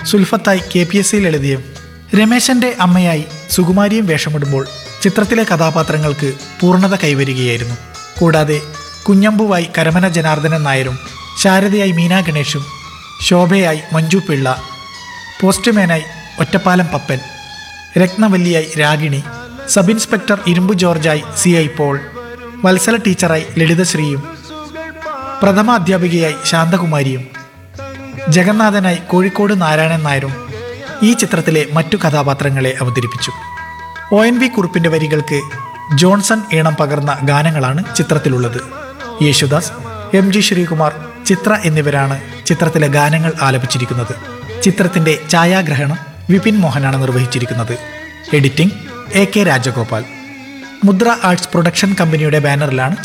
സുൽഫത്തായി K P S സിയിൽ എഴുതിയും രമേശന്റെ അമ്മയായി സുകുമാരിയും വേഷമിടുമ്പോൾ ചിത്രത്തിലെ കഥാപാത്രങ്ങൾക്ക് പൂർണ്ണത കൈവരികയായിരുന്നു കൂടാതെ കുഞ്ഞമ്പുവായി കരമന ജനാർദ്ദനൻ നായരും ശാരദയായി മീനാ ഗണേഷും ശോഭയായി മഞ്ജു പിള്ള പോസ്റ്റ്മാനായി ഒറ്റപ്പാലം പപ്പൻ രത്നവല്ലിയായി രാഗിണി സബ് ഇൻസ്പെക്ടർ ഇരുമ്പു ജോർജായി സി ഐ പോൾ വത്സല ടീച്ചറായി ലളിതശ്രീയും പ്രഥമ അധ്യാപികയായി ശാന്തകുമാരിയും ജഗന്നാഥനായി കോഴിക്കോട് നാരായണൻ നായരും ഈ ചിത്രത്തിലെ മറ്റു കഥാപാത്രങ്ങളെ അവതരിപ്പിച്ചു ഒ എൻ വി കുറിപ്പിന്റെ വരികൾക്ക് ജോൺസൺ ഈണം പകർന്ന ഗാനങ്ങളാണ് ചിത്രത്തിലുള്ളത് യേശുദാസ് എം ജി ശ്രീകുമാർ ചിത്ര എന്നിവരാണ് ചിത്രത്തിലെ ഗാനങ്ങൾ ആലപിച്ചിരിക്കുന്നത് ചിത്രത്തിന്റെ ഛായാഗ്രഹണം വിപിൻ മോഹനാണ് നിർവഹിച്ചിരിക്കുന്നത് editing A K Rajagopal Mudra arts production കമ്പനിയുടെ ബാനറിലാണ്